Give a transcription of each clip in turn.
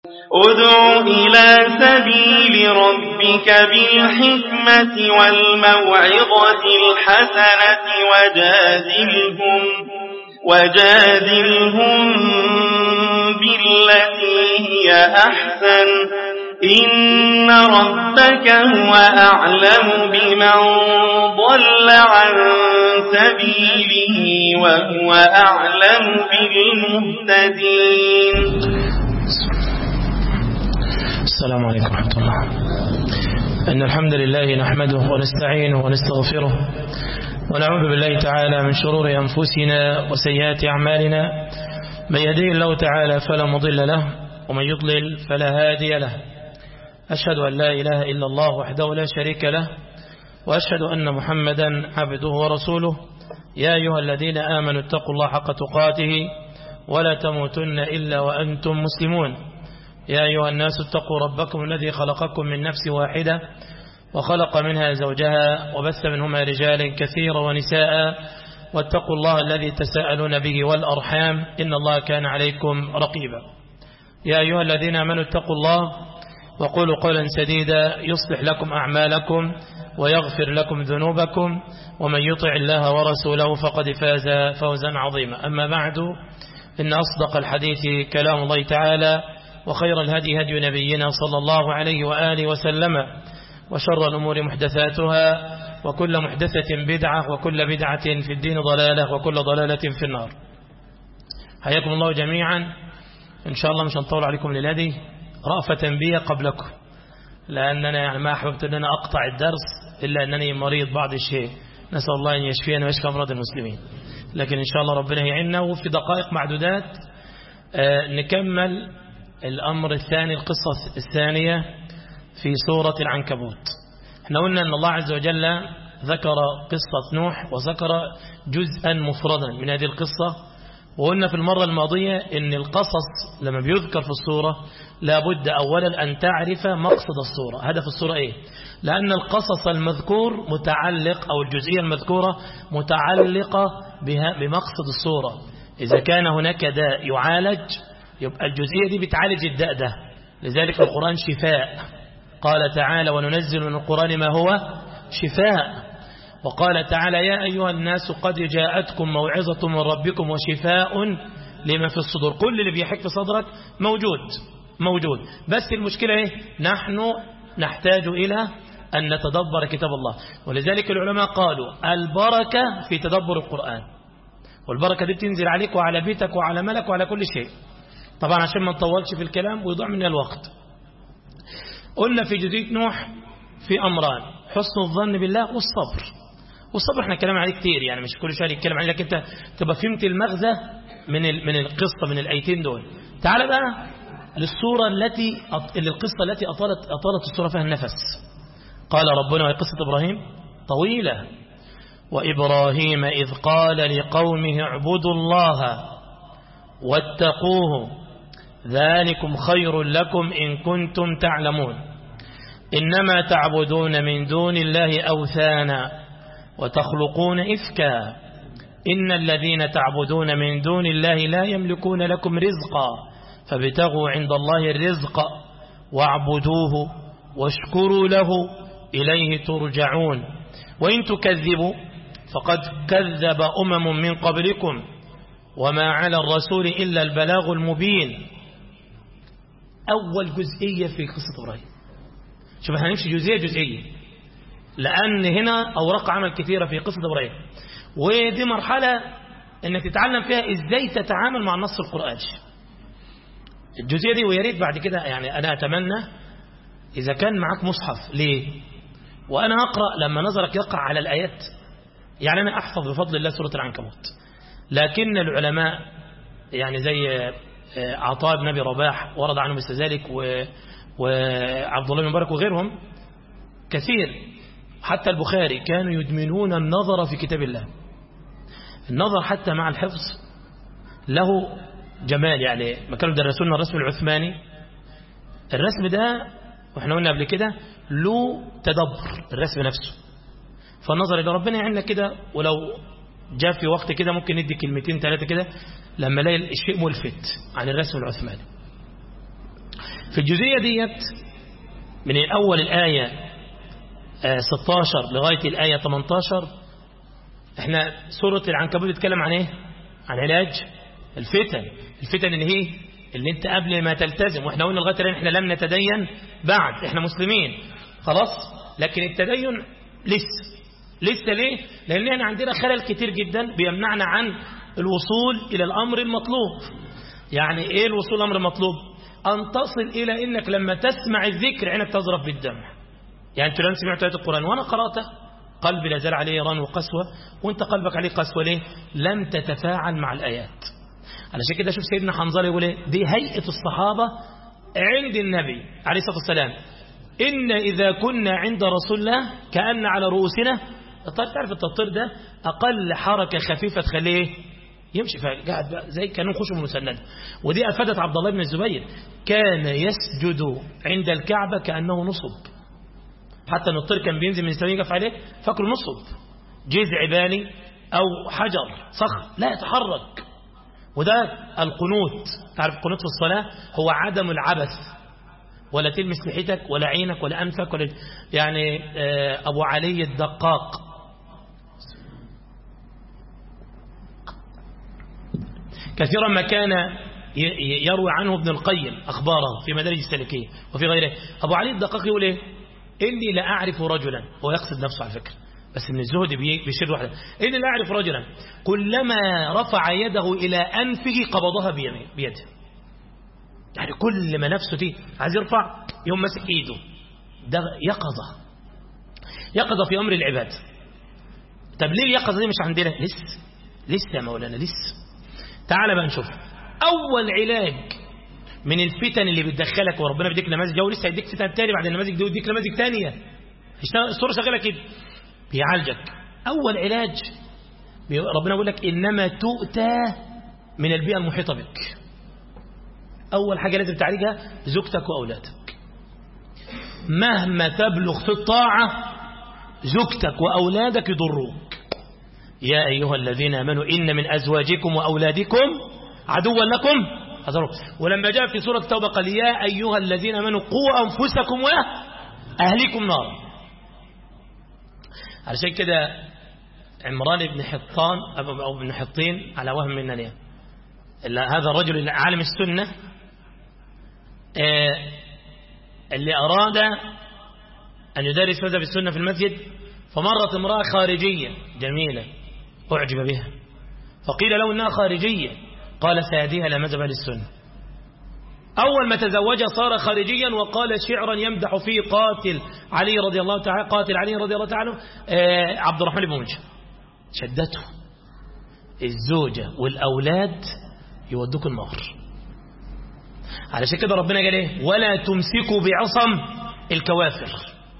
ادع إلى سبيل ربك بالحكمة والموعظة الحسنة وجادلهم وجادلهم بالتي هي أحسن إن ربك هو أعلم بمن ضل عن سبيله وهو أعلم بالمهتدين السلام عليكم ورحمة الله إن الحمد لله نحمده ونستعينه ونستغفره ونعوذ بالله تعالى من شرور أنفسنا وسيئات أعمالنا من يهديه الله تعالى فلا مضل له ومن يضلل فلا هادي له أشهد أن لا إله إلا الله وحده لا شريك له وأشهد أن محمدا عبده ورسوله يا أيها الذين آمنوا اتقوا الله حق تقاته ولا تموتن إلا وأنتم مسلمون يا أيها الناس اتقوا ربكم الذي خلقكم من نفس واحدة وخلق منها زوجها وبث منهما رجالا كثيرا ونساء واتقوا الله الذي تساءلون به والأرحام إن الله كان عليكم رقيبا يا أيها الذين آمنوا اتقوا الله وقولوا قولا سديدا يصلح لكم أعمالكم ويغفر لكم ذنوبكم ومن يطع الله ورسوله فقد فاز فوزا عظيما أما بعد إن أصدق الحديث كلام الله تعالى وخير الهدي هدي نبينا صلى الله عليه وآله وسلم وشر الأمور محدثاتها وكل محدثة بدعة وكل بدعة في الدين ضلالة وكل ضلالة في النار حياكم الله جميعا إن شاء الله مش هنطول عليكم للهدي رأفة بي قبلكم لأننا يعني ما أحببت أن أنا أقطع الدرس إلا أنني مريض بعض الشيء نسأل الله أن يشفينا ويشفى أمراض المسلمين لكن إن شاء الله ربنا يعيننا وفي دقائق معدودات آه نكمل الأمر الثاني القصة الثانية في سورة العنكبوت احنا قلنا أن الله عز وجل ذكر قصة نوح وذكر جزءا مفردا من هذه القصة وقلنا في المرة الماضية أن القصص لما بيذكر في الصورة لابد أولا أن تعرف مقصد الصورة هدف الصورة إيه لأن القصص المذكور متعلق أو الجزئية المذكورة متعلقة بها بمقصد الصورة إذا كان هناك داء يعالج يبقى الجزئية دي بتعالج الداء ده لذلك القرآن شفاء قال تعالى وننزل من القرآن ما هو شفاء وقال تعالى يا أيها الناس قد جاءتكم موعظة من ربكم وشفاء لما في الصدور كل اللي بيحك في صدرك موجود موجود بس المشكلة ايه نحن نحتاج إلى أن نتدبر كتاب الله ولذلك العلماء قالوا البركة في تدبر القرآن والبركة دي بتنزل عليك وعلى بيتك وعلى ملك وعلى كل شيء طبعا عشان ما نطولش في الكلام ويضيع مننا الوقت قلنا في جزئية نوح في أمران حسن الظن بالله والصبر والصبر احنا كلام عليه كتير يعني مش كل شويه نتكلم عليه لكن انت تبقى فهمت المغزى من من القصه من الايتين دول تعال بقى للصوره التي اللي القصه التي اطالت اطالت الصوره فيها النفس قال ربنا وهي قصه ابراهيم طويله وابراهيم اذ قال لقومه اعبدوا الله واتقوه ذلكم خير لكم إن كنتم تعلمون إنما تعبدون من دون الله أوثانا وتخلقون إفكا إن الذين تعبدون من دون الله لا يملكون لكم رزقا فابتغوا عند الله الرزق واعبدوه واشكروا له إليه ترجعون وإن تكذبوا فقد كذب أمم من قبلكم وما على الرسول إلا البلاغ المبين أول جزئية في قصة إبراهيم شوف احنا هنمشي جزئية جزئية لأن هنا أوراق عمل كثيرة في قصة إبراهيم ودي مرحلة انك تتعلم فيها ازاي تتعامل مع النص القرآني الجزئية دي ويا ريت بعد كده يعني أنا أتمنى إذا كان معك مصحف ليه وأنا أقرأ لما نظرك يقع على الآيات يعني أنا أحفظ بفضل الله سورة العنكبوت لكن العلماء يعني زي عطاء بن أبي رباح ورد عنه مثل ذلك وعبد الله بن مبارك وغيرهم كثير حتى البخاري كانوا يدمنون النظر في كتاب الله النظر حتى مع الحفظ له جمال يعني ما كانوا درسونا الرسم العثماني الرسم ده واحنا قلنا قبل كده له تدبر الرسم نفسه فالنظر إلى ربنا يعيننا كده ولو جاء في وقت كده ممكن ندي كلمتين ثلاثة كده لما الاقي الشيء ملفت عن الرسم العثماني في الجزئية ديت من الأول الآية 16 لغاية الآية 18 احنا سورة العنكبوت بتتكلم عن ايه عن علاج الفتن الفتن اللي هي اللي انت قبل ما تلتزم واحنا قلنا لغايه الان احنا لم نتدين بعد احنا مسلمين خلاص لكن التدين لسه لسه ليه لان احنا عندنا خلل كتير جدا بيمنعنا عن الوصول الى الامر المطلوب يعني ايه الوصول الامر المطلوب ان تصل الى انك لما تسمع الذكر عينك تظرف بالدمع يعني انت لما سمعت ايه القران وانا قراته قلبي لا زال عليه ران وقسوه وانت قلبك عليه قسوه ليه لم تتفاعل مع الايات علشان كده شوف سيدنا حنظله يقول ايه دي هيئه الصحابه عند النبي عليه الصلاه والسلام ان اذا كنا عند رسول الله كان على رؤوسنا تعرف التطير ده اقل حركه خفيفه تخليه يمشي فقاعد بقى زي كانوا خشب مسند ودي افادت عبد الله بن الزبير كان يسجد عند الكعبه كانه نصب حتى ان الطير كان بينزل من السماء يقف عليه فاكره نصب جذع بالي او حجر صخر لا يتحرك وده القنوت تعرف القنوت في الصلاه هو عدم العبث ولا تلمس لحيتك ولا عينك ولا انفك ولا يعني ابو علي الدقاق كثيرا ما كان يروي عنه ابن القيم أخباره في مدارج السلكية وفي غيره أبو علي الدقاق يقول إيه إني لا أعرف رجلا هو يقصد نفسه على فكرة بس من الزهد بيشير واحدة إني لا أعرف رجلا كلما رفع يده إلى أنفه قبضها بيده يعني كل ما نفسه دي عايز يرفع يوم ماسك إيده ده يقظة يقظة في أمر العباد طب ليه اليقظة دي مش عندنا لسه لسه يا مولانا لسه تعال بقى نشوف أول علاج من الفتن اللي بتدخلك وربنا بيديك نماذج جو لسه هيديك فتن تاني بعد النماذج دي ويديك نماذج تانية الصورة شغالة كده بيعالجك أول علاج ربنا يقول لك إنما تؤتى من البيئة المحيطة بك أول حاجة لازم تعالجها زوجتك وأولادك مهما تبلغ في الطاعة زوجتك وأولادك يضروك يا أيها الذين آمنوا إن من أزواجكم وأولادكم عدوا لكم حذروا ولما جاء في سورة التوبة قال يا أيها الذين آمنوا قوا أنفسكم وأهليكم نار علشان كده عمران بن حطان أو ابن حطين على وهم منا ليه هذا الرجل عالم السنة اللي أراد أن يدرس مذهب السنة في المسجد فمرت امرأة خارجية جميلة أعجب بها فقيل له إنها خارجية قال سيديها إلى مذهب أهل السنة أول ما تزوجها صار خارجيا وقال شعرا يمدح فيه قاتل علي رضي الله تعالى قاتل علي رضي الله تعالى آه عبد الرحمن بن ملجم شدته الزوجة والأولاد يودوك النار علشان كده ربنا قال ايه ولا تمسكوا بعصم الكوافر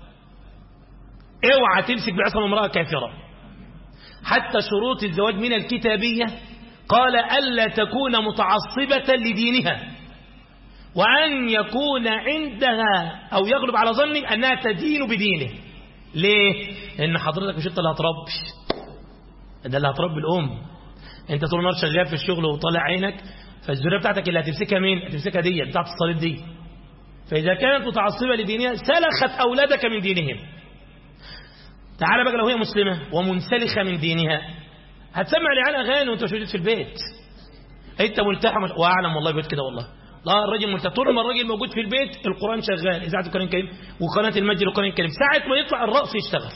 اوعى تمسك بعصم امرأة كافرة حتى شروط الزواج من الكتابية قال ألا تكون متعصبة لدينها وأن يكون عندها أو يغلب على ظني أنها تدين بدينه ليه؟ لأن حضرتك مش أنت اللي هتربي ده اللي هتربي الأم أنت طول النهار شغال في الشغل وطالع عينك فالذرية بتاعتك اللي هتمسكها مين؟ هتمسكها دي بتاعت الصليب دي فإذا كانت متعصبة لدينها سلخت أولادك من دينهم تعال بقى لو هي مسلمة ومنسلخة من دينها هتسمع لعيال أغاني وأنت مش موجود في البيت أنت ملتحم وأعلم والله بيت كده والله لا الراجل ملتحم طول ما الراجل موجود في البيت القرآن شغال إذاعة القرآن الكريم وقناة المجد القرآن الكريم ساعة ما يطلع الرأس يشتغل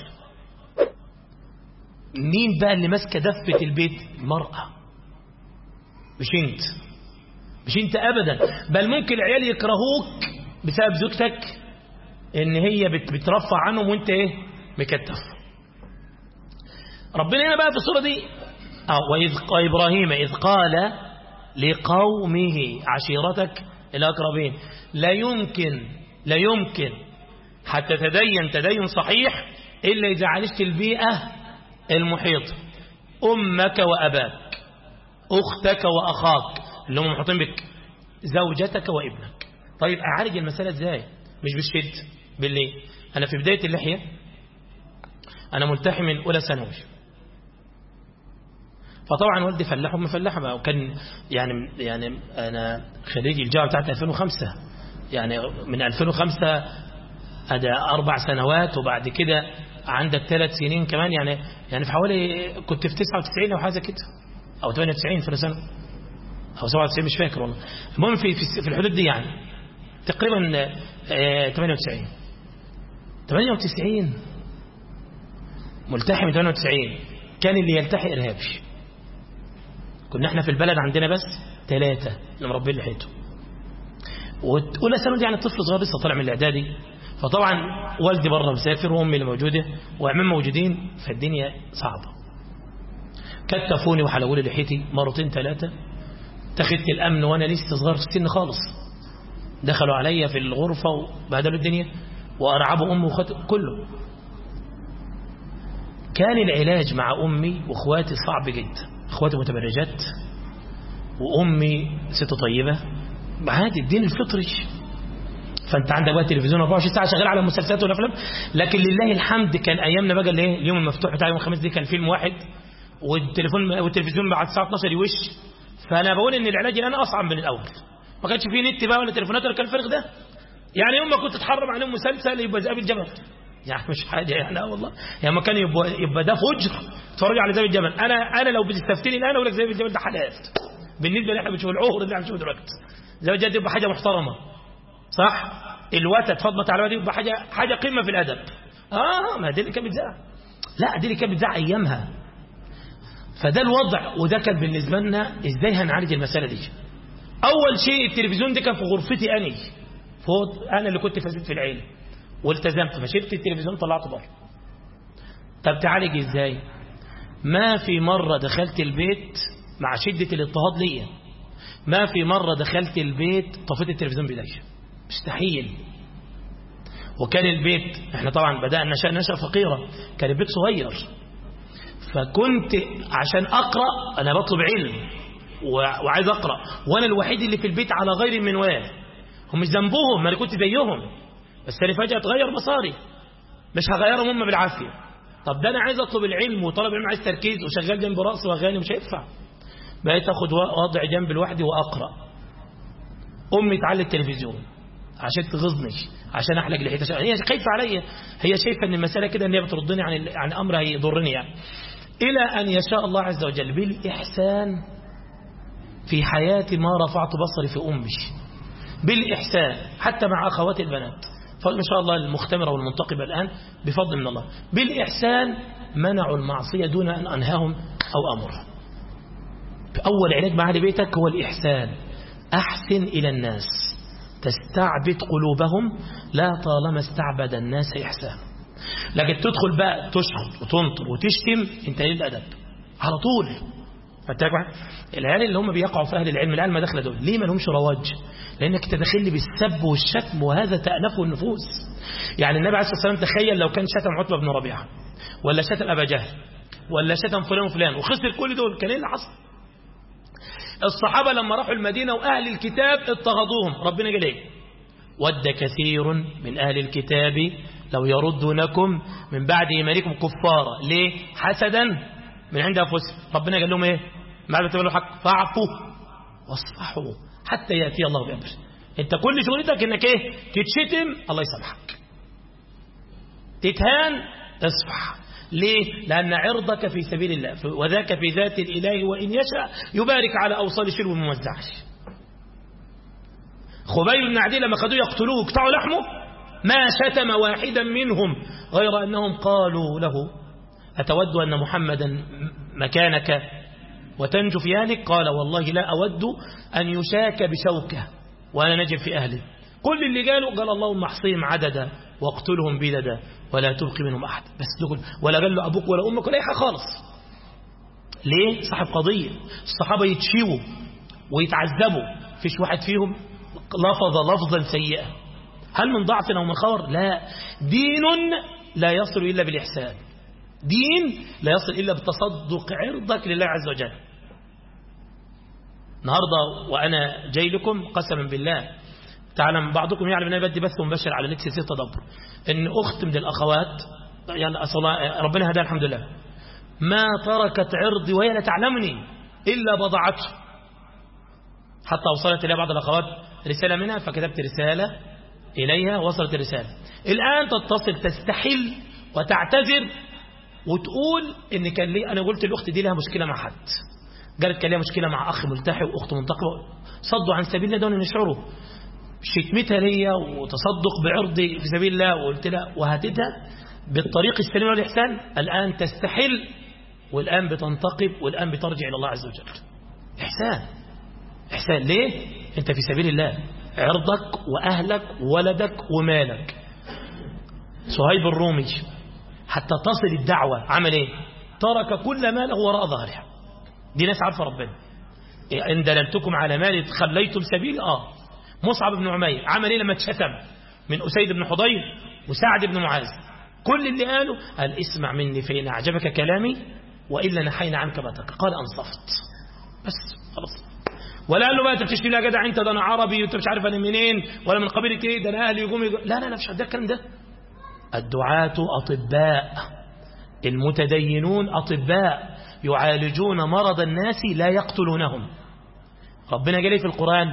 مين بقى اللي ماسكه دفة البيت المرأة مش انت مش انت ابدا بل ممكن العيال يكرهوك بسبب زوجتك ان هي بترفع عنهم وانت ايه مكتف ربنا هنا بقى في الصورة دي اه وإذ إبراهيم إذ قال لقومه عشيرتك الأقربين لا يمكن لا يمكن حتى تدين تدين صحيح إلا إذا عالجت البيئة المحيطة أمك وأباك أختك وأخاك اللي هم محيطين بك زوجتك وابنك طيب أعالج المسألة إزاي مش بالشد بالليه أنا في بداية اللحية أنا ملتحي من أولى ثانوي فطبعا والدي فلاح وما فلاح بقى وكان يعني يعني أنا خريج الجامعة بتاعت 2005 يعني من 2005 أدى أربع سنوات وبعد كده عندك ثلاث سنين كمان يعني يعني في حوالي كنت في 99 أو حاجة كده أو 98 في سنة أو 97 مش فاكر والله المهم في في الحدود دي يعني تقريبا 98 98 ملتحي من 98 كان اللي يلتحي إرهابي كنا احنا في البلد عندنا بس ثلاثة اللي مربين لحيته وتقول ثانوي دي يعني طفل صغير لسه طالع من الاعدادي فطبعا والدي بره مسافر وامي اللي موجوده وعمام موجودين فالدنيا صعبه كتفوني وحلقوا لي لحيتي مرتين ثلاثه اتخذت الامن وانا لسه صغير في السن خالص دخلوا عليا في الغرفه وبهدلوا الدنيا وارعبوا امي وخط كله كان العلاج مع امي واخواتي صعب جدا اخواتي متبرجات وامي ست طيبه عادي الدين الفطري فانت عندك بقى تلفزيون 24 ساعه شغال على مسلسلات والافلام لكن لله الحمد كان ايامنا بقى الايه اليوم المفتوح بتاع يوم الخميس دي كان فيلم واحد والتليفون والتلفزيون بعد الساعه 12 يوش فانا بقول ان العلاج الان اصعب من الاول ما كانش فيه نت بقى ولا تليفونات ولا كان الفرق ده يعني يوم ما كنت تحرم عليهم مسلسل يبقى ذئاب الجبل يعني مش حاجه يعني اه والله يعني ما كان يبقى, يبقى ده فجر تتفرج على ذئاب الجبل انا انا لو بتستفتني الان اقول لك ذئاب الجبل ده حلال بالنسبه اللي احنا بنشوف العهر اللي احنا بنشوفه دلوقتي ذئاب الجبل يبقى حاجه محترمه صح الوتد فضمت على الوتد يبقى حاجه حاجه قمه في الادب اه ما دي اللي كانت بتزعل لا دي اللي كانت بتزعل ايامها فده الوضع وده كان بالنسبه لنا ازاي هنعالج المساله دي اول شيء التلفزيون ده كان في غرفتي اني فوق انا اللي كنت فاسد في العيله والتزمت فشلت التلفزيون طلعته بره طب تعالج ازاي ما في مره دخلت البيت مع شده الاضطهاد ليا ما في مره دخلت البيت طفيت التلفزيون بايديا مستحيل وكان البيت احنا طبعا بدأنا نشأ نشأة فقيرة كان البيت صغير فكنت عشان أقرأ أنا بطلب علم وعايز أقرأ وأنا الوحيد اللي في البيت على غير المنوال هم مش ذنبهم ما أنا كنت زيهم بس أنا فجأة اتغير مساري مش هغيرهم هم بالعافية طب ده أنا عايز أطلب العلم وطلب العلم عايز تركيز وشغال جنب رأسي وأغاني مش هينفع بقيت أخد وضع جنب لوحدي وأقرأ أمي تعلي التلفزيون عشان تغيظني عشان احلق لحيتها هي خايفه عليا هي شايفه ان المساله كده ان هي بتردني عن عن امر هيضرني يعني الى ان يشاء الله عز وجل بالاحسان في حياتي ما رفعت بصري في امي بالاحسان حتى مع اخواتي البنات فما شاء الله المختمره والمنتقبه الان بفضل من الله بالاحسان منعوا المعصيه دون ان انهاهم او امرهم اول علاج مع اهل بيتك هو الاحسان احسن الى الناس تستعبد قلوبهم لا طالما استعبد الناس إحسان لكن تدخل بقى تشخط وتنطر وتشتم انت ليه الأدب على طول العيال اللي هم بيقعوا في أهل العلم العيال ما داخله دول ليه ما لهمش رواج لأنك تدخل لي بالسب والشتم وهذا تألفه النفوس يعني النبي عليه الصلاة والسلام تخيل لو كان شتم عتبة بن ربيعة ولا شتم أبا جهل ولا شتم فلان وفلان وخسر كل دول كان ايه اللي حصل الصحابة لما راحوا المدينة وأهل الكتاب اضطهدوهم ربنا قال ايه ود كثير من أهل الكتاب لو يردونكم من بعد إيمانكم كفارا ليه حسدا من عند أنفسهم ربنا قال لهم ايه ما بتقولوا حق فاعفوا واصفحوا حتى يأتي الله بأمر انت كل شغلتك انك ايه تتشتم الله يسامحك تتهان تصفح ليه؟ لأن عرضك في سبيل الله وذاك في ذات الإله وإن يشاء يبارك على أوصال شر وموزعش خبيل بن عدي لما خدوه يقتلوه وقطعوا لحمه ما شتم واحدا منهم غير أنهم قالوا له أتود أن محمدا مكانك وتنجو في أهلك قال والله لا أود أن يشاك بشوكة وأنا نجب في أهلي كل اللي قالوا قال اللهم احصيهم عددا واقتلهم بددا ولا تبقي منهم أحد بس دخل ولا قال له أبوك ولا أمك ولا أي حاجة خالص ليه صاحب قضية الصحابة يتشيوا ويتعذبوا فيش واحد فيهم لفظ لفظا سيئا هل من ضعف أو من خور لا دين لا يصل إلا بالإحسان دين لا يصل إلا بتصدق عرضك لله عز وجل النهاردة وأنا جاي لكم قسما بالله تعلم بعضكم يعلم أن بدي بث مباشر على نت سلسلة تدبر إن أخت من الأخوات يعني أصلا ربنا هداها الحمد لله ما تركت عرضي وهي لا تعلمني إلا بضعته حتى وصلت إلى بعض الأخوات رسالة منها فكتبت رسالة إليها وصلت الرسالة الآن تتصل تستحل وتعتذر وتقول إن كان لي أنا قلت الأخت دي لها مشكلة مع حد قالت كان ليها مشكلة مع أخ ملتحي وأخت منتقبة صدوا عن سبيل الله دون نشعره شتمتها ليا وتصدق بعرضي في سبيل الله وقلت لها وهتدها بالطريق السليم والإحسان الآن تستحل والآن بتنتقب والآن بترجع إلى الله عز وجل إحسان إحسان ليه؟ أنت في سبيل الله عرضك وأهلك وولدك ومالك صهيب الرومي حتى تصل الدعوة عمل ايه ترك كل ماله وراء ظهرها دي ناس عارفة ربنا إيه إن دللتكم على مال خليتم سبيل آه مصعب بن عمير عمل ايه لما اتشتم من أسيد بن حضير وسعد بن معاذ كل اللي قالوا قال اسمع مني فإن أعجبك كلامي وإلا نحينا عنك باتك قال أنصفت بس خلاص ولا قال له بقى انت بتشتري يا جدع انت ده انا عربي وانت مش عارف انا منين ولا من قبيله ايه ده انا اهلي يقوم لا لا لا مش ده الكلام ده الدعاة أطباء المتدينون أطباء يعالجون مرض الناس لا يقتلونهم ربنا قال في القرآن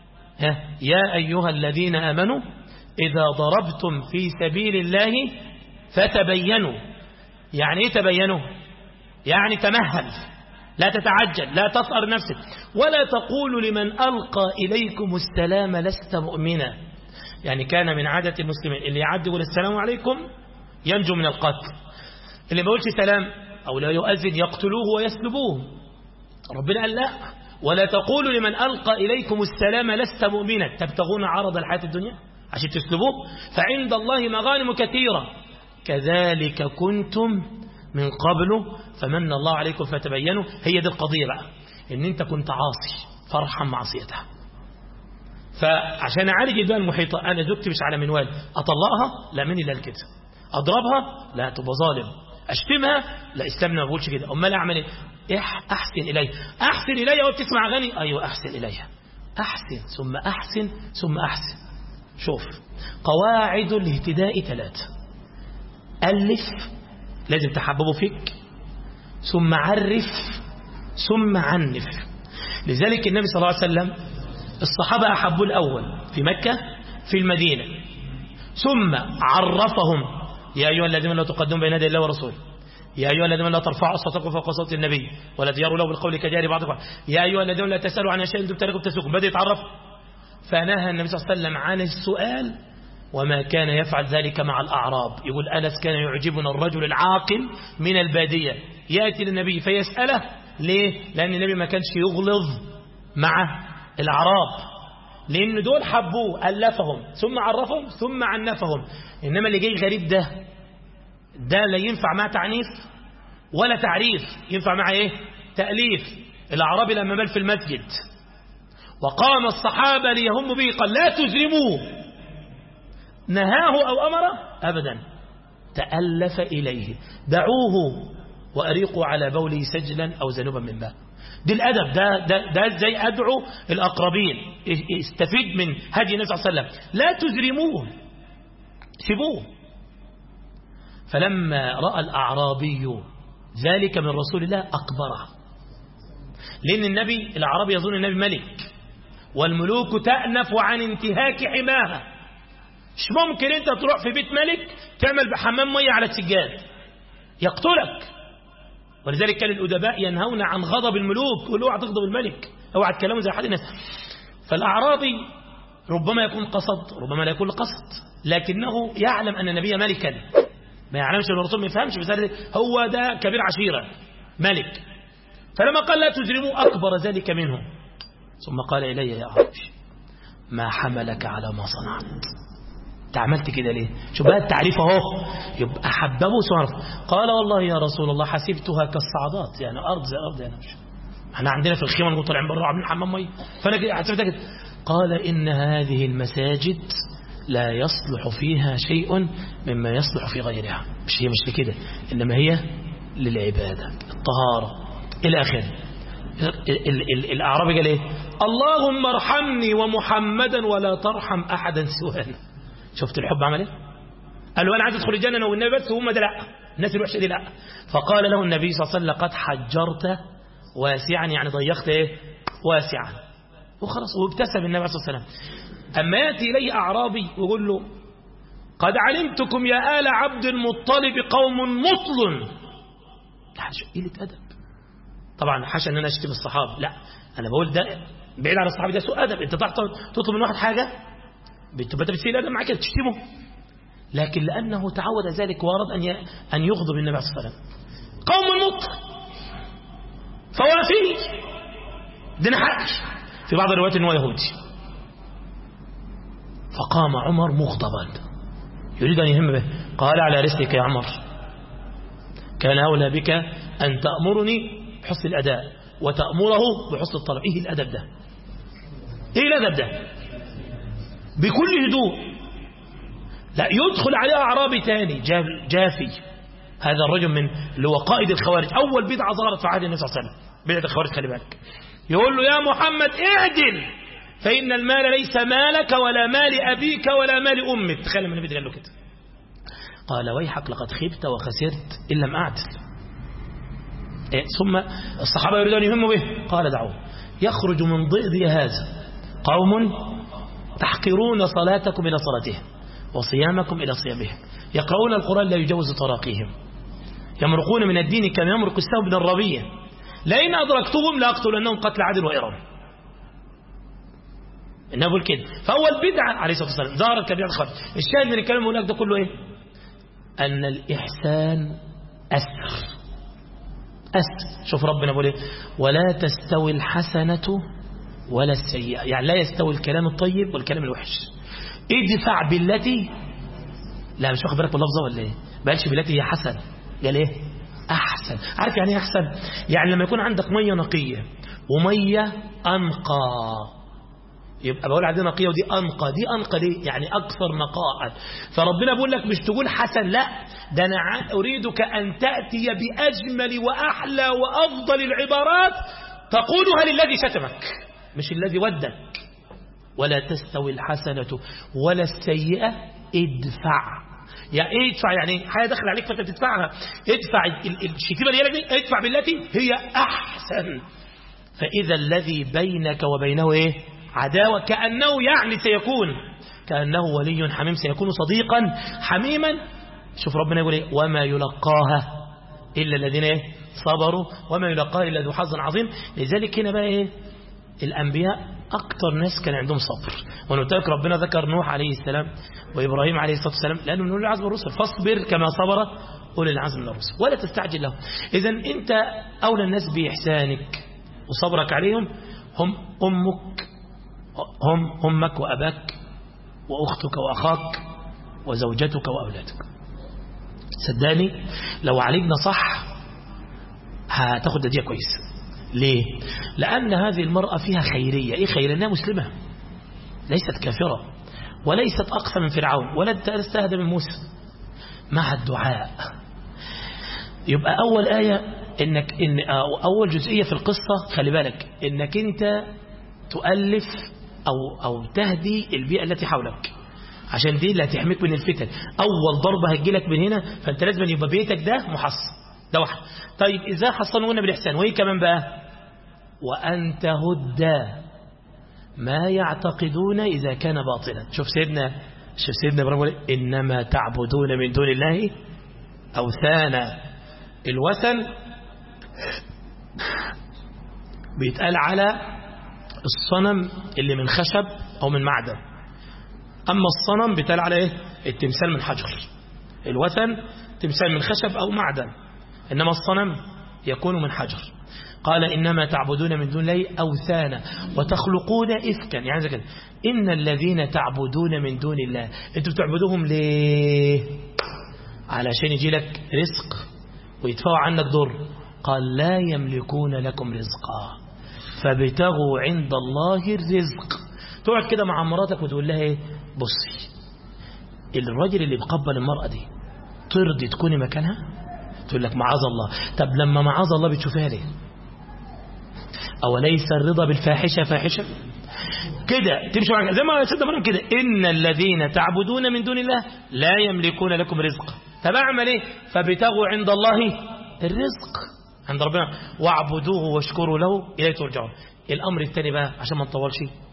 يا أيها الذين آمنوا إذا ضربتم في سبيل الله فتبينوا يعني ايه تبينوا يعني تمهل لا تتعجل لا تطأر نفسك ولا تقول لمن ألقى إليكم السلام لست مؤمنا يعني كان من عادة المسلمين اللي يعدي يقول السلام عليكم ينجو من القتل اللي ما يقولش سلام أو لا يؤذن يقتلوه ويسلبوه ربنا قال لا ولا تقولوا لمن ألقى إليكم السلام لست مؤمنا تبتغون عرض الحياة الدنيا عشان تسلبوه فعند الله مغانم كثيرة كذلك كنتم من قبل فمن الله عليكم فتبينوا هي دي القضية بقى ان انت كنت عاصي فارحم معصيتها فعشان اعالج البيئة المحيطة انا زوجتي مش على منوال اطلقها لا مني لا كده اضربها لا تبقى ظالم اشتمها لا اسلامنا ما بقولش كده امال اعمل ايه احسن الي احسن الي وبتسمع اغاني ايوه احسن اليها احسن ثم احسن ثم احسن شوف قواعد الاهتداء ثلاثه الف لازم تحببه فيك ثم عرف ثم عنف لذلك النبي صلى الله عليه وسلم الصحابة أحبوا الأول في مكة في المدينة ثم عرفهم يا أيها الذين لا تقدموا بين يدي الله ورسوله يا أيها الذين لا ترفعوا أصواتكم فوق صوت النبي ولا تجاروا له بالقول كجار بعضكم يا أيها الذين لا تسألوا عن أشياء تبتلكم تسوكم بدأ يتعرف فنهى النبي صلى الله عليه وسلم عن السؤال وما كان يفعل ذلك مع الأعراب يقول أنس كان يعجبنا الرجل العاقل من البادية يأتي للنبي فيسأله ليه؟ لأن النبي ما كانش يغلظ مع الأعراب لأن دول حبوه ألفهم ثم عرفهم ثم عنفهم إنما اللي جاي غريب ده ده لا ينفع مع تعنيف ولا تعريف ينفع مع إيه؟ تأليف الأعرابي لما بال في المسجد وقام الصحابة ليهم به قال لا تزرموه نهاه أو أمره أبدا تألف إليه دعوه وأريقوا على بوله سجلا أو ذنوبا من ماء دي الأدب ده, ده, ده زي أدعو الأقربين استفيد من هدي النبي صلى الله عليه وسلم لا تزرموه سيبوه فلما رأى الأعرابي ذلك من رسول الله أقبره لأن النبي الأعرابي يظن النبي ملك والملوك تأنف عن انتهاك حماها مش ممكن انت تروح في بيت ملك تعمل بحمام مية على السجاد يقتلك ولذلك كان الأدباء ينهون عن غضب الملوك يقولوا اوعى تغضب الملك اوعى تكلموا زي حد الناس فالأعرابي ربما يكون قصد ربما لا يكون قصد لكنه يعلم أن النبي ملكا ما يعلمش ان الرسول ما يفهمش بس هو ده كبير عشيرة ملك فلما قال لا تجرموا أكبر ذلك منه ثم قال إلي يا عربي ما حملك على ما صنعت انت عملت كده ليه شوف بقى التعريف اهو يبقى حببه صرف قال والله يا رسول الله حسبتها كالصعدات يعني ارض زي ارض يعني مش احنا عندنا في الخيمه نقول طالعين بره عاملين حمام ميه فانا كده حسبتها كده قال ان هذه المساجد لا يصلح فيها شيء مما يصلح في غيرها مش هي مش لكده انما هي للعباده الطهاره الى اخره الاعرابي قال ايه اللهم ارحمني ومحمدا ولا ترحم احدا سوانا شفت الحب عمل ايه قال له انا عايز ادخل الجنه انا والنبي بس وهم ده لا الناس الوحشه دي لا فقال له النبي صلى الله عليه وسلم قد حجرت واسعا يعني ضيقت ايه واسعا وخلاص وابتسم النبي عليه الصلاة والسلام أما يأتي إليه أعرابي ويقول له قد علمتكم يا آل عبد المطلب قوم مطل قلة أدب طبعا حاشا ان انا اشتم الصحابه لا انا بقول ده بعيد عن الصحابه ده سوء ادب انت تطلب من واحد حاجه بتبقى انت بتسيء الادب معاه كده تشتمه لكن لانه تعود ذلك وارد ان ان يغضب النبي عليه الصلاه والسلام قوم مطر فوافي دين حق في بعض الروايات ان هو يهودي فقام عمر مغضبا يريد ان يهم به قال على رسلك يا عمر كان اولى بك ان تامرني بحسن الأداء وتأمره بحسن الطلب إيه الأدب ده إيه الأدب ده بكل هدوء لا يدخل عليه أعرابي تاني جافي هذا الرجل من اللي هو قائد الخوارج أول بدعة ظهرت في عهد النبي صلى الله عليه وسلم بدعة الخوارج خلي بالك يقول له يا محمد اعدل فإن المال ليس مالك ولا مال أبيك ولا مال أمك تخيل من النبي قال له كده قال ويحك لقد خبت وخسرت إن لم أعدل إيه ثم الصحابة يريدون يهموا به قال دعوه يخرج من ضئضي هذا قوم تحقرون صلاتكم إلى صلاتهم وصيامكم إلى صيامهم يقرؤون القرآن لا يجوز تراقيهم يمرقون من الدين كما يمرق السهم من الربية لئن أدركتهم لأقتلنهم قتل عدل وإرم إنه بقول كده فأول بدعة عليه الصلاة والسلام ظهرت كبيرة الخارج الشاهد من الكلام هناك ده كله إيه أن الإحسان أسر أسر شوف ربنا بيقول ايه ولا تستوي الحسنة ولا السيئة يعني لا يستوي الكلام الطيب والكلام الوحش ادفع بالتي لا مش واخد بالك باللفظة ولا ايه بقالش بالتي هي حسن قال ايه احسن عارف يعني ايه احسن يعني لما يكون عندك مية نقية ومية انقى يبقى بقول عندنا نقية ودي أنقى دي أنقى دي يعني أكثر نقاء فربنا بيقول لك مش تقول حسن لا ده أنا أريدك أن تأتي بأجمل وأحلى وأفضل العبارات تقولها للذي شتمك مش الذي ودك ولا تستوي الحسنة ولا السيئة ادفع يعني ايه ادفع يعني حاجه داخل عليك فانت بتدفعها ادفع الشتيمه اللي دي ادفع بالتي هي احسن فاذا الذي بينك وبينه ايه عداوة كأنه يعني سيكون كأنه ولي حميم سيكون صديقا حميما شوف ربنا يقول ايه وما يلقاها إلا الذين ايه صبروا وما يلقاها إلا ذو حظ عظيم لذلك هنا بقى ايه الأنبياء أكتر ناس كان عندهم صبر ونترك ربنا ذكر نوح عليه السلام وإبراهيم عليه الصلاة والسلام لأنه من أولي العزم الرسل فاصبر كما صبر أولي العزم من الرسل ولا تستعجل لهم إذا أنت أولى الناس بإحسانك وصبرك عليهم هم أمك هم أمك وأباك وأختك وأخاك وزوجتك وأولادك صدقني لو عالجنا صح هتاخد نتيجة كويسة ليه؟ لأن هذه المرأة فيها خيرية إيه خيرية؟ إنها مسلمة ليست كافرة وليست أقصى من فرعون ولا تستهدى من موسى مع الدعاء يبقى أول آية إنك إن أول جزئية في القصة خلي بالك إنك أنت تؤلف أو, أو تهدي البيئة التي حولك عشان دي اللي هتحميك من الفتن أول ضربة هتجيلك من هنا فأنت لازم يبقى بيتك ده محصن ده واحد طيب إذا حصنونا بالإحسان وإيه كمان بقى وأن تهدى ما يعتقدون إذا كان باطلا شوف سيدنا شوف سيدنا إبراهيم إنما تعبدون من دون الله أوثانا الوثن بيتقال على الصنم اللي من خشب أو من معدن أما الصنم بيتقال على إيه التمثال من حجر الوثن تمثال من خشب أو معدن إنما الصنم يكون من حجر قال إنما تعبدون من دون الله أوثانا وتخلقون إفكا يعني زي كده إن الذين تعبدون من دون الله أنتوا بتعبدوهم ليه علشان يجي لك رزق ويدفعوا عنك ضر قال لا يملكون لكم رزقا فابتغوا عند الله الرزق تقعد كده مع مراتك وتقول لها ايه بصي الراجل اللي بيقبل المرأة دي ترضي تكوني مكانها تقول لك معاذ الله طب لما معاذ الله بتشوفها ليه أوليس الرضا بالفاحشة فاحشة كده تمشي معك زي ما سيدنا مريم كده إن الذين تعبدون من دون الله لا يملكون لكم رزقا طب أعمل إيه فابتغوا عند الله الرزق عند ربنا واعبدوه واشكروا له إليه ترجعون الأمر الثاني بقى عشان ما نطولش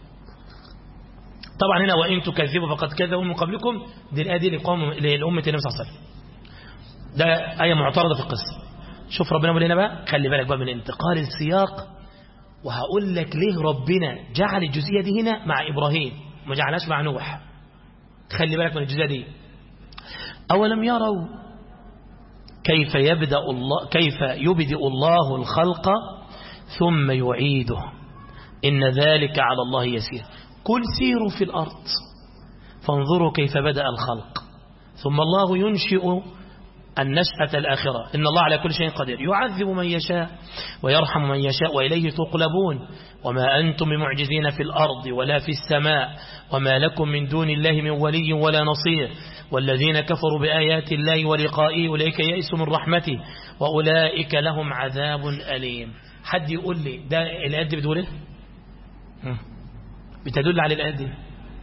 طبعا هنا وإن تكذبوا فقد كذبوا من قبلكم دي الآية دي لقوم لأمة النبي صلى الله عليه وسلم ده آية معترضة في القصة شوف ربنا بيقول هنا بقى خلي بالك بقى من انتقال السياق وهقول لك ليه ربنا جعل الجزئية دي هنا مع إبراهيم ما جعلهاش مع نوح خلي بالك من الجزئية دي أولم يروا كيف يبدأ الله كيف يبدئ الله الخلق ثم يعيده إن ذلك على الله يسير قل سيروا في الأرض فانظروا كيف بدأ الخلق ثم الله ينشئ النشأة الآخرة إن الله على كل شيء قدير يعذب من يشاء ويرحم من يشاء وإليه تقلبون وما أنتم بمعجزين في الأرض ولا في السماء وما لكم من دون الله من ولي ولا نصير والذين كفروا بآيات الله ولقائه أولئك يئسوا من رحمته وأولئك لهم عذاب أليم حد يقول لي ده الآيات دي بتقول ايه بتدل على الآيات دي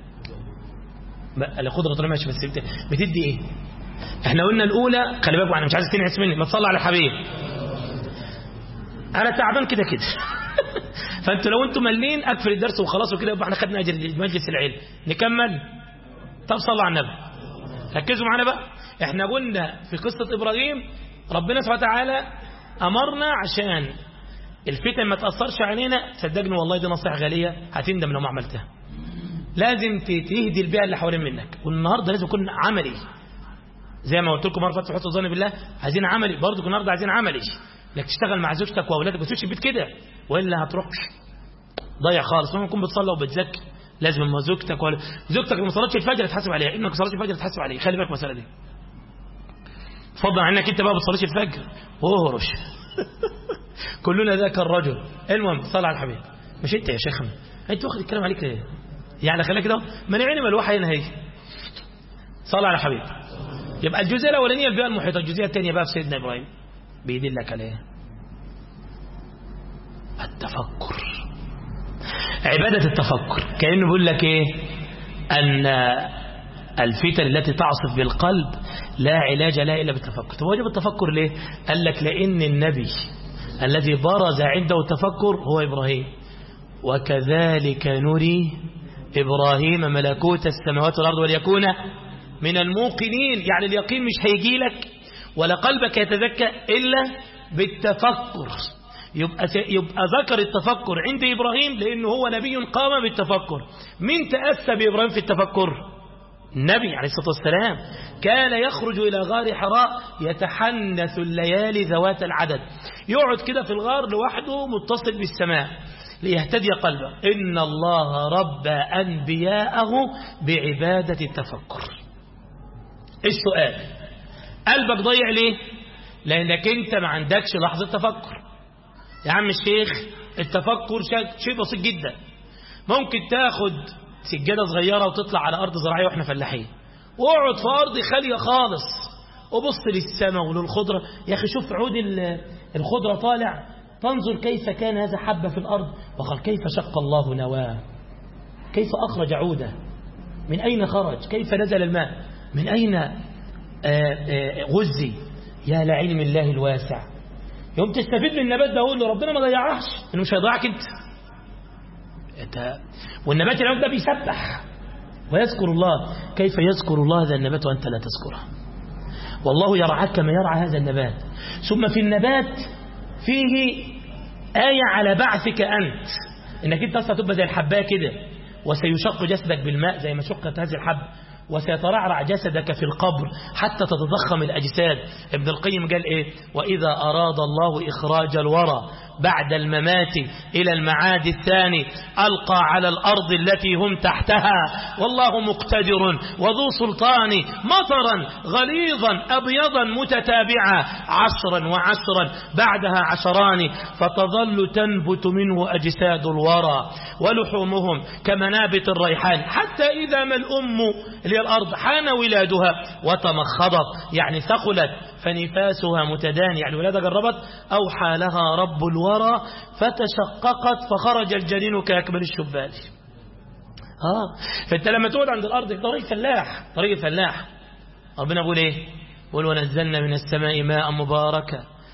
الخضرة ماشي بس بتدي ايه احنا قلنا الاولى خلي بالكم انا مش عايز تنعس مني ما تصلي على الحبيب انا تعبان كده كده فانتوا لو انتوا ملين اقفل الدرس وخلاص وكده يبقى احنا خدنا اجر مجلس العلم نكمل طب صلوا على النبي ركزوا معانا بقى احنا قلنا في قصة ابراهيم ربنا سبحانه وتعالى امرنا عشان الفتن ما تأثرش علينا صدقني والله دي نصيحة غالية هتندم لو ما عملتها لازم تهدي البيئة اللي حوالين منك والنهاردة لازم يكون عملي زي ما قلت لكم مره فاتت حسن ظن بالله عايزين عملي برضه النهارده عايزين عملي انك تشتغل مع زوجتك واولادك ما تسيبش البيت كده والا هتروح ضيع خالص ممكن تكون بتصلي وبتزكي لازم ما زوجتك ولا زوجتك ما صلتش الفجر تحاسب عليها انك ما صلتش الفجر تحاسب عليه خلي بالك المساله دي فضلا عنك انت بقى ما بتصليش الفجر اهرش كلنا ذاك الرجل المهم صلى على الحبيب مش انت يا شيخنا انت واخد الكلام عليك ليه يعني خليك كده منعيني من الوحي هنا هي صلى على الحبيب يبقى الجزئيه الاولانيه البيئه المحيطه الجزئيه الثانيه بقى في سيدنا ابراهيم بيدلك عليه التفكر عباده التفكر كانه بيقول لك ايه ان الفتن التي تعصف بالقلب لا علاج لها الا بالتفكر طب وجب التفكر ليه قال لك لان النبي الذي برز عنده التفكر هو ابراهيم وكذلك نري ابراهيم ملكوت السماوات والارض وليكون من الموقنين يعني اليقين مش هيجي لك ولا قلبك يتذكى إلا بالتفكر يبقى, يبقى ذكر التفكر عند إبراهيم لأنه هو نبي قام بالتفكر من تأسى بإبراهيم في التفكر النبي عليه الصلاة والسلام كان يخرج إلى غار حراء يتحنث الليالي ذوات العدد يقعد كده في الغار لوحده متصل بالسماء ليهتدي قلبه إن الله رب أنبياءه بعبادة التفكر السؤال قلبك ضيع ليه لانك انت ما عندكش لحظة تفكر يا عم الشيخ التفكر شيء بسيط جدا ممكن تاخد سجادة صغيرة وتطلع على أرض زراعية وإحنا فلاحين واقعد في أرض خالية خالص وبص للسماء وللخضرة يا أخي شوف عود الخضرة طالع تنظر كيف كان هذا حبة في الأرض وقال كيف شق الله نواه كيف أخرج عوده من أين خرج كيف نزل الماء من أين غزي يا لعلم الله الواسع يوم تستفيد من النبات ده أقول له ربنا ما ضيعهش إنه مش هيضيعك أنت والنبات العود ده بيسبح ويذكر الله كيف يذكر الله هذا النبات وأنت لا تذكره والله يرعاك كما يرعى هذا النبات ثم في النبات فيه آية على بعثك أنت إنك أنت أصلا تبقى زي الحباية كده وسيشق جسدك بالماء زي ما شقت هذه الحب وسيترعرع جسدك في القبر حتى تتضخم الأجساد ابن القيم قال إيه وإذا أراد الله إخراج الورى بعد الممات إلى المعاد الثاني ألقى على الأرض التي هم تحتها والله مقتدر وذو سلطان مطرا غليظا أبيضا متتابعا عشرا وعشرا بعدها عشران فتظل تنبت منه أجساد الورى ولحومهم كمنابت الريحان حتى إذا ما الأم اللي هي الأرض حان ولادها وتمخضت يعني ثقلت فنفاسها متداني يعني الولادة جربت أوحى لها رب الورى فتشققت فخرج الجنين كأكبر الشبال آه فأنت لما تقعد عند الأرض طريق فلاح طريق فلاح ربنا بيقول إيه بيقول ونزلنا من السماء ماء مباركا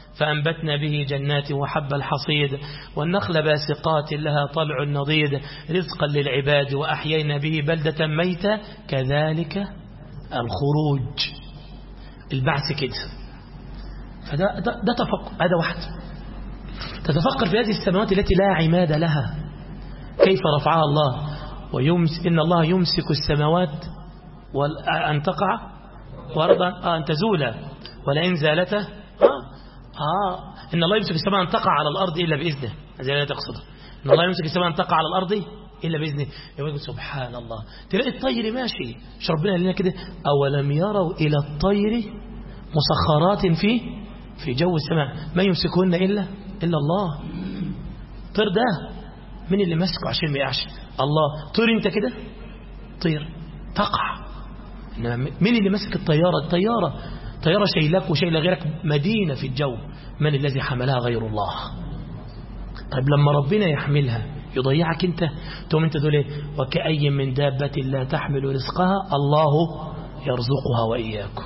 فأنبتنا به جنات وحب الحصيد والنخل باسقات لها طلع نضيد رزقا للعباد وأحيينا به بلدة ميتة كذلك الخروج البعث كده فده ده, ده تفكر هذا واحد تتفكر في هذه السماوات التي لا عماد لها كيف رفعها الله ويمس إن الله يمسك السماوات أن تقع وأرضا آه أن تزولا ولئن زالتا آه, آه إن الله يمسك السماء أن تقع على الأرض إلا بإذنه هذه لا تقصد إن الله يمسك السماء أن تقع على الأرض إلا بإذنه يقول سبحان الله تلاقي الطير ماشي مش ربنا لنا كده أولم يروا إلى الطير مسخرات في في جو السماء ما يمسكهن إلا إلا الله طير ده من اللي ماسكه عشان ما يقعش الله طير انت كده طير تقع إنما من اللي ماسك الطيارة الطيارة طيارة شايلك وشايلة غيرك مدينة في الجو من الذي حملها غير الله طيب لما ربنا يحملها يضيعك انت تقوم انت تقول ايه وكأي من دابة لا تحمل رزقها الله يرزقها وإياكم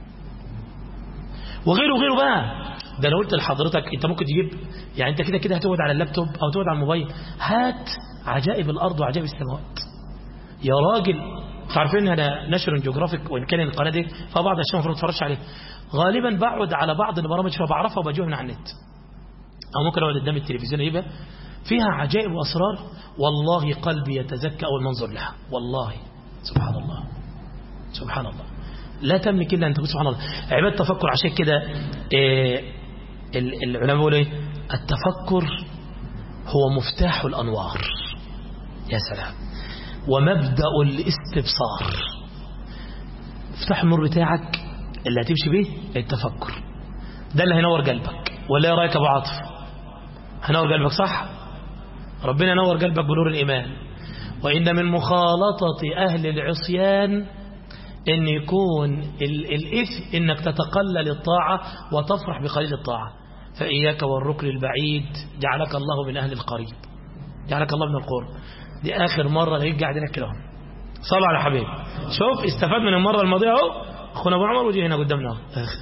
وغيره غيره بقى ده انا قلت لحضرتك انت ممكن تجيب يعني انت كده كده هتقعد على اللابتوب او تقعد على الموبايل هات عجائب الارض وعجائب السماوات يا راجل تعرفين انا نشر جغرافيك وان كان القناه دي فبعض الاشياء المفروض ما تتفرجش عليها غالبا بقعد على بعض البرامج فبعرفها وبجيبها من على النت او ممكن اقعد قدام التلفزيون يبقى فيها عجائب واسرار والله قلبي يتزكى اول منظر لها والله سبحان الله سبحان الله لا تملك الا ان تقول سبحان الله عباد تفكر عشان كده إيه العلماء بيقولوا ايه التفكر هو مفتاح الانوار يا سلام ومبدا الاستبصار مفتاح النور بتاعك اللي هتمشي بيه التفكر ده اللي هينور قلبك ولا ايه رايك ابو عاطف هنور قلبك صح ربنا ينور قلبك بنور الايمان وان من مخالطه اهل العصيان ان يكون الاثم انك تتقلل الطاعه وتفرح بقليل الطاعه فاياك والركن البعيد جعلك الله من اهل القريب جعلك الله من القرب دي اخر مره لقيت قاعدين كده صلوا على حبيب شوف استفاد من المره الماضيه اهو اخونا ابو عمر ودي هنا قدامنا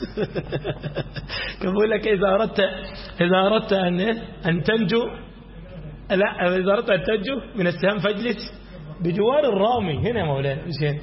كان بيقول لك اذا اردت اذا اردت ان ان تنجو لا اذا اردت ان تنجو من السهام فاجلس بجوار الرامي هنا يا مولانا مش هنا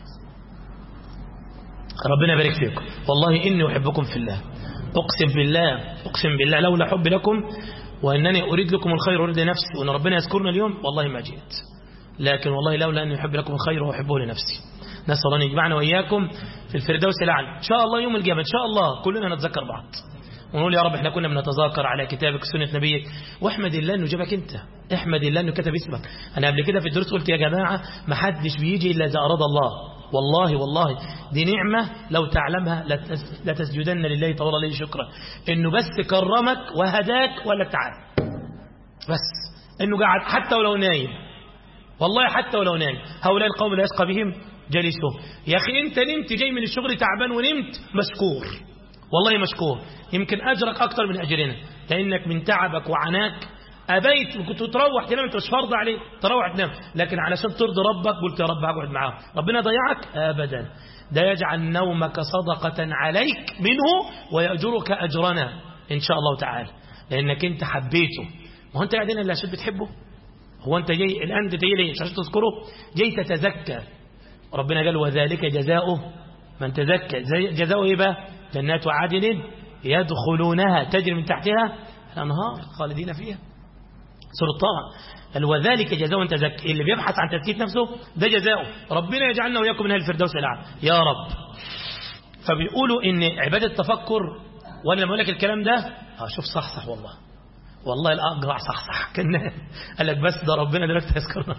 ربنا يبارك فيكم والله اني احبكم في الله اقسم بالله اقسم بالله لولا حب لكم وانني اريد لكم الخير اريد لنفسي وان ربنا يذكرنا اليوم والله ما جئت لكن والله لولا اني احب لكم الخير واحبه لنفسي نسال الله ان يجمعنا واياكم في الفردوس الاعلى ان شاء الله يوم القيامه ان شاء الله كلنا نتذكر بعض ونقول يا رب احنا كنا بنتذاكر على كتابك سنة نبيك واحمد الله انه جابك انت احمد الله انه كتب اسمك انا قبل كده في الدروس قلت يا جماعة ما حدش بيجي الا اذا اراد الله والله والله دي نعمة لو تعلمها لتسجدن لله طول عليه شكرا انه بس كرمك وهداك ولا تعال بس انه قاعد حتى ولو نايم والله حتى ولو نايم هؤلاء القوم لا يسقى بهم جلسهم يا اخي انت نمت جاي من الشغل تعبان ونمت مشكور والله مشكور يمكن أجرك أكتر من أجرنا لأنك من تعبك وعناك أبيت وكنت تروح تنام أنت مش فرض عليك تروح تنام لكن علشان ترضي ربك قلت يا رب هقعد معاه ربنا ضيعك أبدا ده يجعل نومك صدقة عليك منه ويأجرك أجرنا إن شاء الله تعالى لأنك أنت حبيته ما هو أنت قاعدين اللي عشان بتحبه هو أنت جاي الآن أنت جاي ليه مش عشان تذكره جاي تتزكى ربنا قال وذلك جزاؤه من تزكى جزاؤه إيه بقى جنات عدن يدخلونها تجري من تحتها الأنهار خالدين فيها سورة طه قال وذلك جزاء من تزكي اللي بيبحث عن تزكية نفسه ده جزاؤه ربنا يجعلنا وياكم من اهل الفردوس الأعلى يا رب فبيقولوا ان عبادة التفكر وانا لما اقول لك الكلام ده اه شوف صحصح والله والله الاقرع صحصح كان قال لك بس ده ربنا دلوقتي هيذكرنا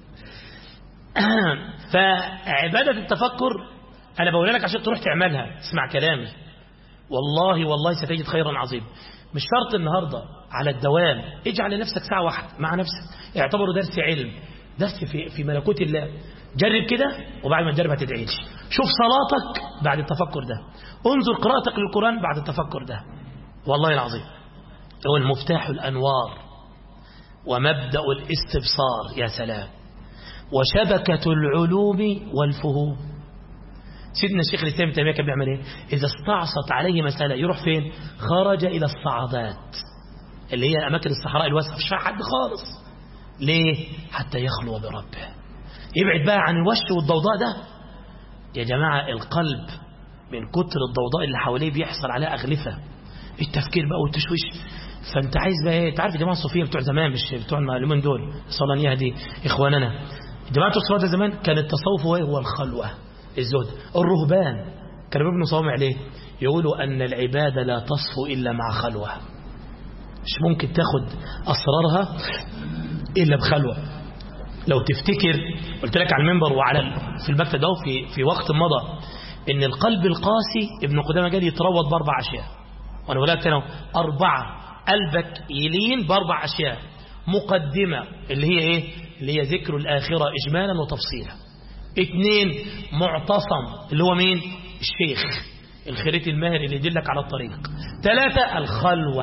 فعبادة التفكر أنا بقول لك عشان تروح تعملها تسمع كلامي والله والله ستجد خيرا عظيما مش شرط النهاردة على الدوام اجعل لنفسك ساعة واحدة مع نفسك اعتبره درس علم درس في, في ملكوت الله جرب كده وبعد ما تجرب هتدعي لي شوف صلاتك بعد التفكر ده انظر قراءتك للقرآن بعد التفكر ده والله العظيم هو المفتاح الأنوار ومبدأ الاستبصار يا سلام وشبكة العلوم والفهوم سيدنا الشيخ الإسلام تيمية كان بيعمل إيه إذا استعصت عليه مسألة يروح فين خرج إلى الصعدات اللي هي أماكن الصحراء الواسعة مش فيها حد خالص ليه حتى يخلو بربه يبعد بقى عن الوش والضوضاء ده يا جماعة القلب من كتر الضوضاء اللي حواليه بيحصل عليه أغلفة التفكير بقى والتشويش فانت عايز بقى ايه انت عارف الجماعه الصوفيه بتوع زمان مش بتوع اليومين دول صلى الله يهدي اخواننا جماعه الصوفيه زمان كان التصوف هو الخلوه الزهد الرهبان كانوا بيبنوا صوامع ليه يقولوا ان العباده لا تصفو الا مع خلوه مش ممكن تاخد اسرارها الا بخلوه لو تفتكر قلت لك على المنبر وعلى في المكتب ده في في وقت مضى ان القلب القاسي ابن قدامه قال يتروض باربع اشياء وانا بقول لك انا اربعه قلبك يلين باربع اشياء مقدمه اللي هي ايه اللي هي ذكر الاخره اجمالا وتفصيلا اثنين معتصم اللي هو مين الشيخ الخريط الماهر اللي يدلك على الطريق ثلاثة الخلوة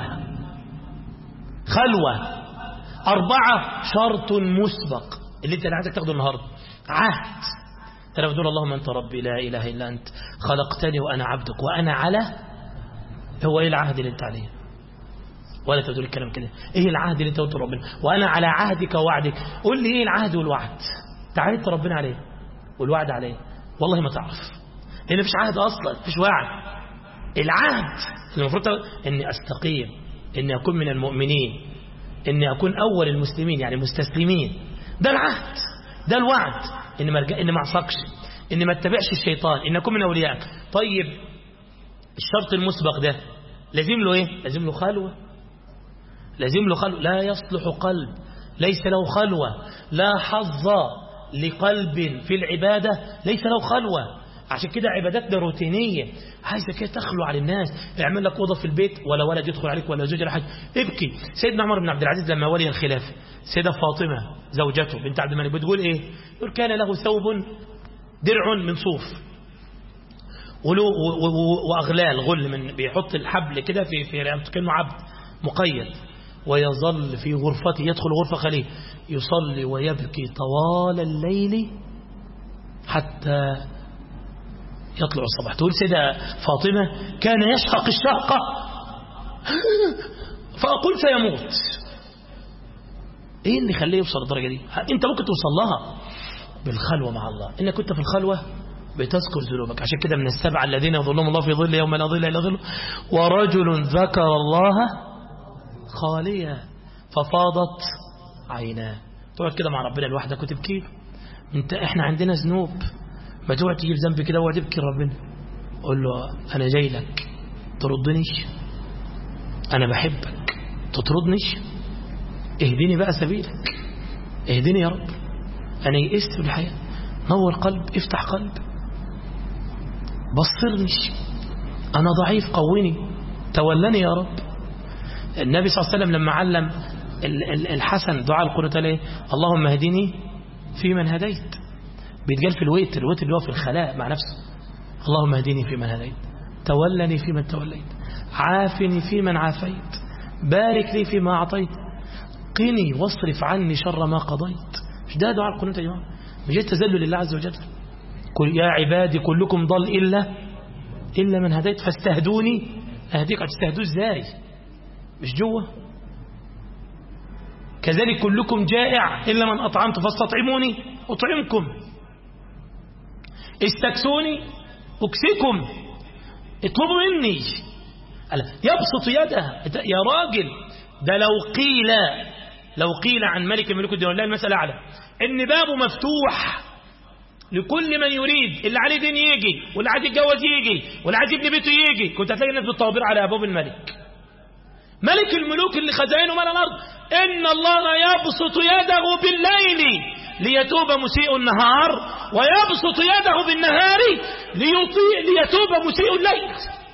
خلوة أربعة شرط مسبق اللي انت اللي عايزك تاخده النهاردة عهد ترى بتقول اللهم انت ربي لا اله الا انت خلقتني وانا عبدك وانا على هو ايه العهد اللي انت عليه ولا تقول الكلام كده ايه العهد اللي انت قلت ربنا وانا على عهدك ووعدك قول لي ايه العهد والوعد تعالى ربنا عليه والوعد عليه والله ما تعرف لان مفيش عهد اصلا مفيش وعد العهد المفروض اني استقيم اني اكون من المؤمنين اني اكون اول المسلمين يعني مستسلمين ده العهد ده الوعد ان ما ان ما اعصكش ان ما اتبعش الشيطان ان اكون من اوليائك طيب الشرط المسبق ده لازم له ايه لازم له خلوه لازم له خلوه لا يصلح قلب ليس له خلوه لا حظ لقلب في العباده ليس له خلوه عشان كده عباداتنا روتينيه عايزه كده تخلو على الناس اعمل لك اوضه في البيت ولا ولد يدخل عليك ولا زوج ولا حاجه ابكي سيدنا عمر بن عبد العزيز لما ولي الخلافه سيده فاطمه زوجته بنت عبد الملك بتقول ايه يقول كان له ثوب درع من صوف وله واغلال غل من بيحط الحبل كده في في رقبته كانه عبد مقيد ويظل في غرفته يدخل غرفه خليه يصلي ويبكي طوال الليل حتى يطلع الصباح تقول سيدة فاطمة كان يشهق الشهقة فأقول سيموت ايه اللي يخليه يوصل للدرجة دي انت ممكن توصل لها بالخلوة مع الله انك كنت في الخلوة بتذكر ذنوبك عشان كده من السبعة الذين يظلهم الله في ظل يوم لا ظل إلا ظله ورجل ذكر الله خاليا ففاضت عيناه تقعد كده مع ربنا لوحدك وتبكي انت احنا عندنا ذنوب ما تقعد تجيب ذنب كده وقعد تبكي ربنا قول له انا جاي لك تردنيش انا بحبك تطردنيش اهدني بقى سبيلك اهدني يا رب انا يئست في الحياه نور قلب افتح قلب بصرني انا ضعيف قوني تولني يا رب النبي صلى الله عليه وسلم لما علم الحسن دعاء القنوت عليه اللهم اهدني في من هديت بيتقال في الويت الويت اللي هو في الخلاء مع نفسه اللهم اهدني في من هديت تولني في من توليت عافني في من عافيت بارك لي فيما أعطيت قني واصرف عني شر ما قضيت مش ده دعاء القنوت يا جماعه مش التذلل لله عز وجل قل يا عبادي كلكم ضل إلا إلا من هديت فاستهدوني أهديك هتستهدوه ازاي مش جوه كذلك كلكم جائع إلا من أطعمت فاستطعموني أطعمكم استكسوني أكسكم اطلبوا مني يبسط يده يا راجل ده لو قيل لو قيل عن ملك ملوك الدين الله المسألة أعلى إن بابه مفتوح لكل من يريد اللي عليه دين يجي واللي عايز يتجوز يجي واللي عايز يبني بيته يجي كنت هتلاقي الناس بالطوابير على أبواب الملك ملك الملوك اللي خزائنه مال الأرض إن الله يبسط يده بالليل ليتوب مسيء النهار ويبسط يده بالنهار ليطيع ليتوب مسيء الليل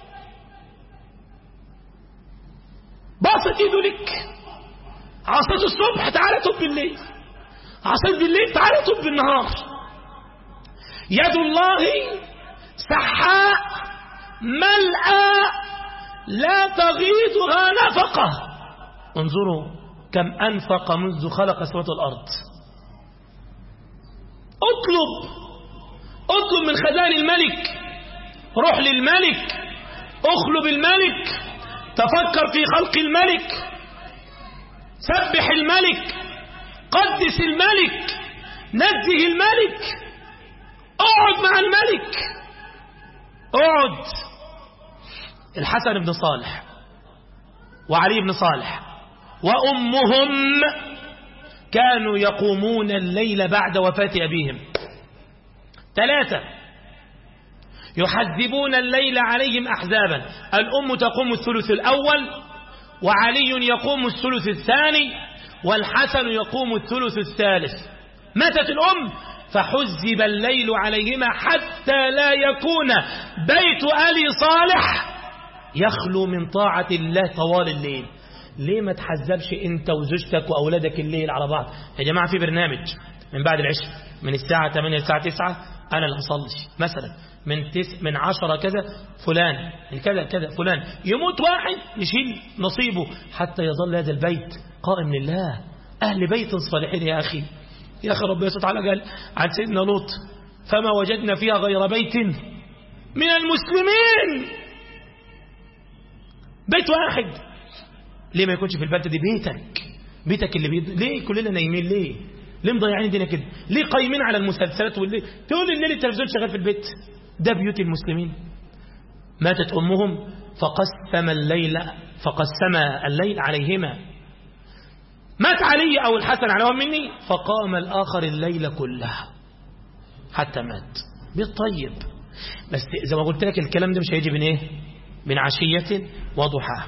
بسط ايده لك عصيت الصبح تعالى توب بالليل عصيت بالليل تعالى توب بالنهار يد الله سحاء ملأى لا تغيضها نفقة انظروا كم أنفق منذ خلق سماوات الأرض اطلب اطلب من خزائن الملك روح للملك اخلب الملك تفكر في خلق الملك سبح الملك قدس الملك نزه الملك اقعد مع الملك اقعد الحسن بن صالح وعلي بن صالح وأمهم كانوا يقومون الليل بعد وفاة أبيهم ثلاثة يحذبون الليل عليهم أحزابا الأم تقوم الثلث الأول وعلي يقوم الثلث الثاني والحسن يقوم الثلث الثالث ماتت الأم فحزب الليل عليهما حتى لا يكون بيت أبي صالح يخلو من طاعة الله طوال الليل ليه ما تحزبش انت وزوجتك واولادك الليل على بعض يا جماعة في برنامج من بعد العشاء من الساعة 8 للساعة 9 انا اللي هصلي مثلا من تس من 10 كذا فلان من كذا كذا فلان يموت واحد نشيل نصيبه حتى يظل هذا البيت قائم لله اهل بيت صالحين يا اخي يا اخي ربنا سبحانه وتعالى قال عن سيدنا لوط فما وجدنا فيها غير بيت من المسلمين بيت واحد ليه ما يكونش في البلد دي بيتك بيتك اللي بيد... ليه كلنا نايمين ليه ليه مضيعين الدنيا كده ليه قايمين على المسلسلات والليل تقول الليل التلفزيون شغال في البيت ده بيوت المسلمين ماتت امهم فقسم الليل فقسم الليل عليهما مات علي او الحسن على مني فقام الاخر الليل كله حتى مات بالطيب بس زي ما قلت لك الكلام ده مش هيجي من ايه من عشية وضحاها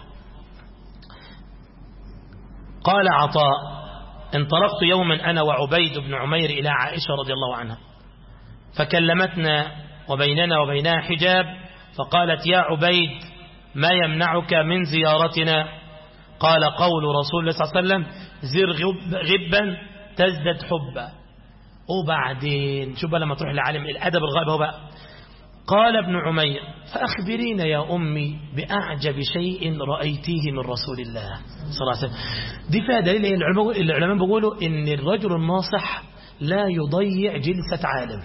قال عطاء انطلقت يوما أنا وعبيد بن عمير إلى عائشة رضي الله عنها فكلمتنا وبيننا وبينها حجاب فقالت يا عبيد ما يمنعك من زيارتنا قال قول رسول الله صلى الله عليه وسلم زر غب غبا تزدد حبا وبعدين شوف لما تروح لعالم الأدب الغائب هو بقى قال ابن عمير فأخبرينا يا أمي بأعجب شيء رأيتيه من رسول الله صلى الله عليه وسلم دي فيها دليل إيه العلماء, العلماء بيقولوا إن الرجل الناصح لا يضيع جلسة عالم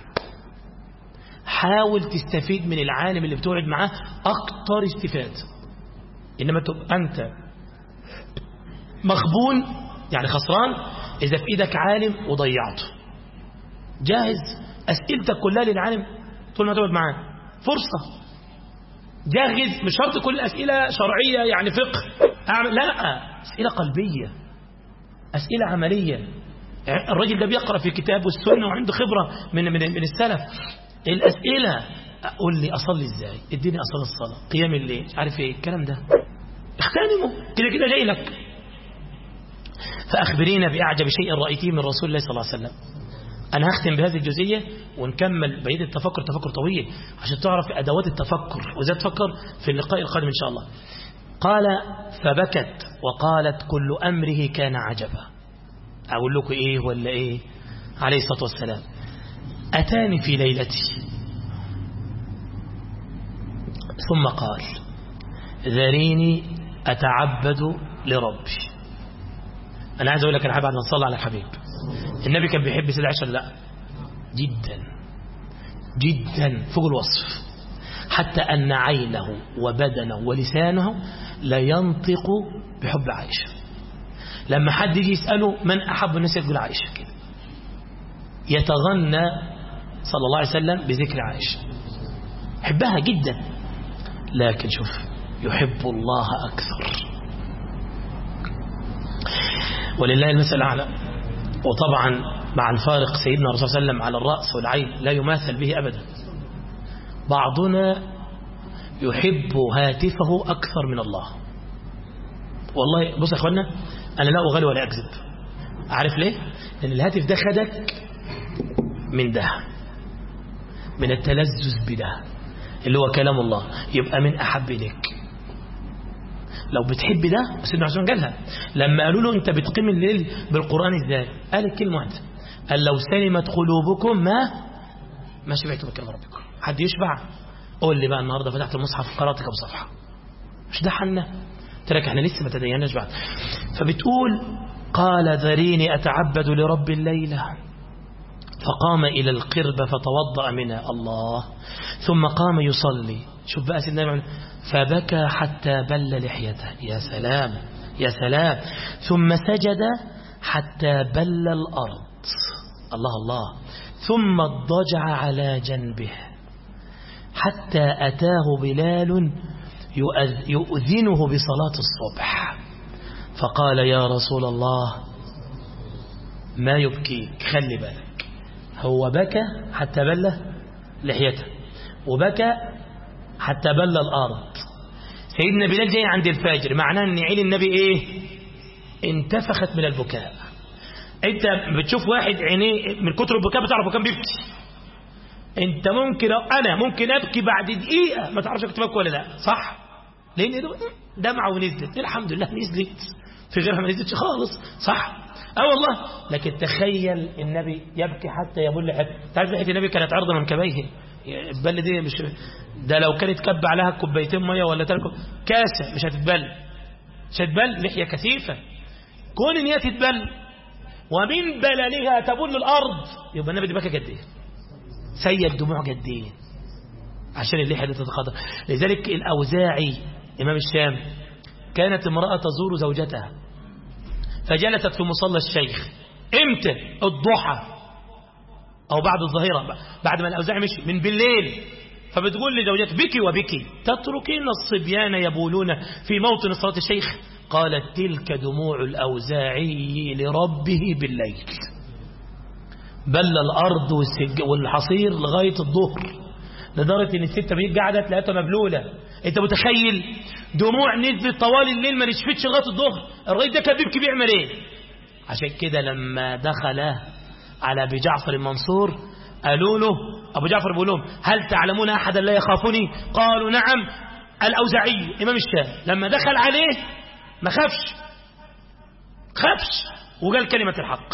حاول تستفيد من العالم اللي بتقعد معاه أكتر استفادة إنما تبقى أنت مخبون يعني خسران إذا في إيدك عالم وضيعته جاهز أسئلتك كلها للعالم طول ما تقعد معاه فرصة جاهز مش شرط كل الأسئلة شرعية يعني فقه أعمل لا أسئلة قلبية أسئلة عملية الراجل ده بيقرأ في كتاب والسنة وعنده خبرة من من من السلف الأسئلة قول لي أصلي إزاي اديني أصلي الصلاة قيام الليل عارف إيه الكلام ده اغتنمه كده كده جاي لك فأخبرينا بأعجب شيء رأيتيه من رسول الله صلى الله عليه وسلم أنا هختم بهذه الجزئية ونكمل بقية التفكر تفكر طويل عشان تعرف أدوات التفكر وإزاي تفكر في اللقاء القادم إن شاء الله قال فبكت وقالت كل أمره كان عجبا أقول لكم إيه ولا إيه عليه الصلاة والسلام أتاني في ليلتي ثم قال ذريني أتعبد لربي أنا عايز أقول لك أنا حابب أن نصلي على الحبيب النبي كان بيحب سيدة عائشة لا جدا جدا فوق الوصف حتى أن عينه وبدنه ولسانه لا ينطق بحب عائشة لما حد يجي يسأله من أحب الناس يقول عائشة كده يتغنى صلى الله عليه وسلم بذكر عائشة حبها جدا لكن شوف يحب الله أكثر ولله المثل الأعلى وطبعا مع الفارق سيدنا الرسول صلى الله عليه وسلم على الرأس والعين لا يماثل به أبدا بعضنا يحب هاتفه أكثر من الله والله بص يا أخوانا أنا لا أغالي ولا أكذب عارف ليه؟ لأن الهاتف ده خدك من ده من التلذذ بده اللي هو كلام الله يبقى من أحب إليك لو بتحب ده سيدنا عثمان قالها لما قالوا له انت بتقيم الليل بالقرآن ازاي قال الكلمة واحدة قال لو سلمت قلوبكم ما ما شبعتم بكلام ربكم حد يشبع قول لي بقى النهارده فتحت المصحف قرأت كم صفحة مش ده حنا قلت لك احنا لسه ما تديناش بعد فبتقول قال ذريني أتعبد لرب الليلة فقام إلى القربة فتوضأ منها الله ثم قام يصلي شوف بقى سيدنا النبي فبكى حتى بل لحيته يا سلام يا سلام ثم سجد حتى بل الأرض الله الله ثم اضطجع على جنبه حتى أتاه بلال يؤذنه بصلاة الصبح فقال يا رسول الله ما يبكيك خلي بالك هو بكى حتى بل لحيته وبكى حتى بل الأرض سيدنا بلال جاي عند الفجر معناه ان عين النبي ايه انتفخت من البكاء انت بتشوف واحد عينيه من كتر البكاء بتعرف كان بيبكي انت ممكن انا ممكن ابكي بعد دقيقه ما تعرفش كنت ببكي ولا لا صح لان دمعه ونزلت الحمد لله نزلت في غيرها ما نزلتش خالص صح اه والله لكن تخيل النبي يبكي حتى يبل حتى تعرف لحيه النبي كانت عرض منكبيه البل دي مش ده لو كانت كب عليها كوبايتين ميه ولا تلك كاسه مش هتتبل مش هتتبل لحيه كثيفه كون ان هي تتبل ومن بللها تبل الارض يبقى النبي دي بكى قد ايه سيل دموع قد ايه عشان اللحيه دي تتقدر لذلك الاوزاعي امام الشام كانت امراه تزور زوجتها فجلست في مصلى الشيخ امتى الضحى أو بعد الظهيرة بعد ما الأوزاعي مشي من بالليل فبتقول لزوجته بكي وبكي تتركين الصبيان يبولون في موطن صلاة الشيخ قالت تلك دموع الأوزاعي لربه بالليل بل الأرض والحصير لغاية الظهر لدرجة ان الست بيجي قاعدة تلاقيها مبلولة انت متخيل دموع نزلت طوال الليل ما نشفتش لغاية الظهر الراجل ده كان بيبكي بيعمل ايه عشان كده لما دخل على أبي جعفر المنصور قالوا له أبو جعفر بيقول لهم هل تعلمون أحدا لا يخافني قالوا نعم الأوزعي إمام الشام لما دخل عليه ما خافش خافش وقال كلمة الحق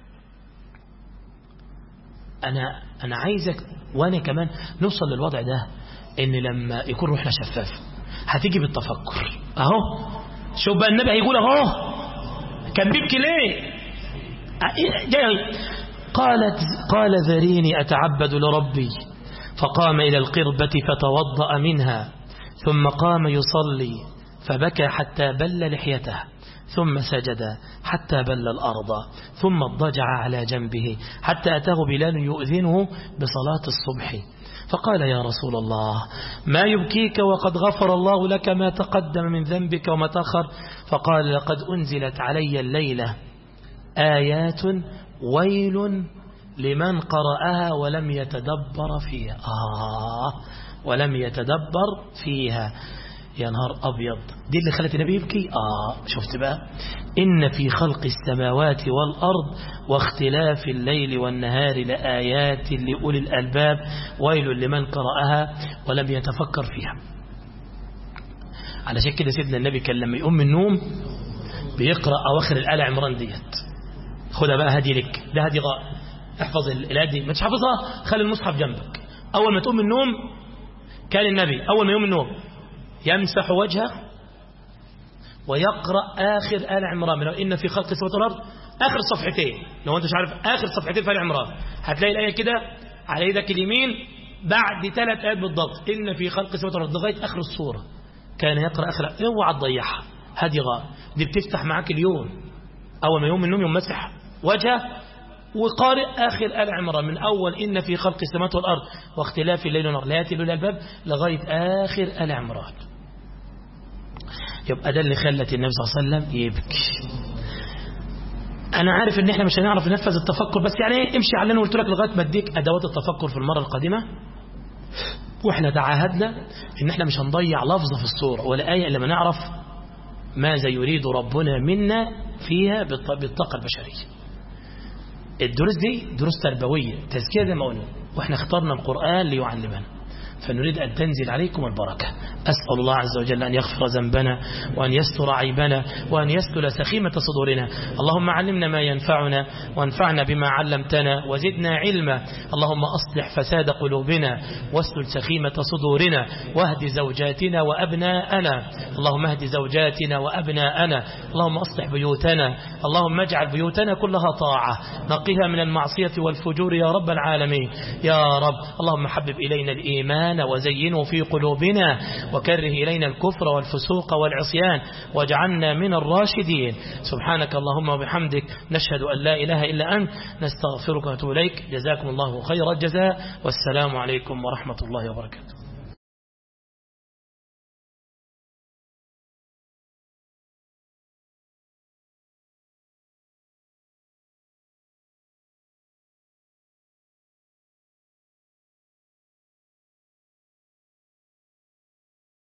أنا أنا عايزك وأنا كمان نوصل للوضع ده إن لما يكون روحنا شفاف هتيجي بالتفكر أهو شوف بقى النبي هيقول أهو كان بيبكي ليه جاي قالت قال ذريني أتعبد لربي فقام إلى القربة فتوضأ منها ثم قام يصلي فبكى حتى بل لحيته ثم سجد حتى بل الأرض ثم اضطجع على جنبه حتى أتاه بلال يؤذنه بصلاة الصبح فقال يا رسول الله ما يبكيك وقد غفر الله لك ما تقدم من ذنبك وما تأخر فقال لقد أنزلت علي الليلة آيات ويل لمن قرأها ولم يتدبر فيها آه ولم يتدبر فيها يا نهار أبيض دي اللي خلت النبي يبكي آه شفت بقى إن في خلق السماوات والأرض واختلاف الليل والنهار لآيات لأولي الألباب ويل لمن قرأها ولم يتفكر فيها على كده سيدنا النبي كان لما يقوم من النوم بيقرأ أواخر الآل عمران ديت خدها بقى هدي لك ده هدي غاء احفظ الآيات دي ما تش حافظها خلي المصحف جنبك أول ما تقوم من النوم كان النبي أول ما يقوم من النوم يمسح وجهه ويقرأ آخر آل عمران لو إن في خلق السماوات والأرض آخر صفحتين لو أنت مش عارف آخر صفحتين في آل عمران هتلاقي الآية كده على يدك اليمين بعد ثلاث آيات بالضبط إن في خلق السماوات والأرض لغاية آخر السورة كان يقرأ آخر اوعى تضيعها هذه غاء دي بتفتح معاك اليوم أول ما يوم من النوم يوم مسح وجهه وقارئ آخر آل عمران من أول إن في خلق السماوات والأرض واختلاف الليل والنهار لا يأتي إلى الباب لغاية آخر آل عمران يبقى ده اللي خلت النبي صلى الله عليه وسلم يبكي أنا عارف إن إحنا مش هنعرف ننفذ التفكر بس يعني امشي علينا وقلت لك لغاية ما أديك أدوات التفكر في المرة القادمة وإحنا تعاهدنا إن إحنا مش هنضيع لفظة في الصورة ولا آية إلا ما نعرف ماذا يريد ربنا منا فيها بالطاقة البشرية الدروس دي دروس تربوية تزكية زي ما قلنا واحنا اخترنا القرآن ليعلمنا فنريد أن تنزل عليكم البركة أسأل الله عز وجل أن يغفر ذنبنا وأن يستر عيبنا وأن يسلل سخيمة صدورنا اللهم علمنا ما ينفعنا وانفعنا بما علمتنا وزدنا علما اللهم أصلح فساد قلوبنا واسلل سخيمة صدورنا واهد زوجاتنا وأبناءنا اللهم اهد زوجاتنا وأبناءنا اللهم أصلح بيوتنا اللهم اجعل بيوتنا كلها طاعة نقها من المعصية والفجور يا رب العالمين يا رب اللهم حبب إلينا الإيمان وزينه في قلوبنا وكره إلينا الكفر والفسوق والعصيان واجعلنا من الراشدين سبحانك اللهم وبحمدك نشهد أن لا إله إلا أنت نستغفرك ونتوب إليك جزاكم الله خير الجزاء والسلام عليكم ورحمة الله وبركاته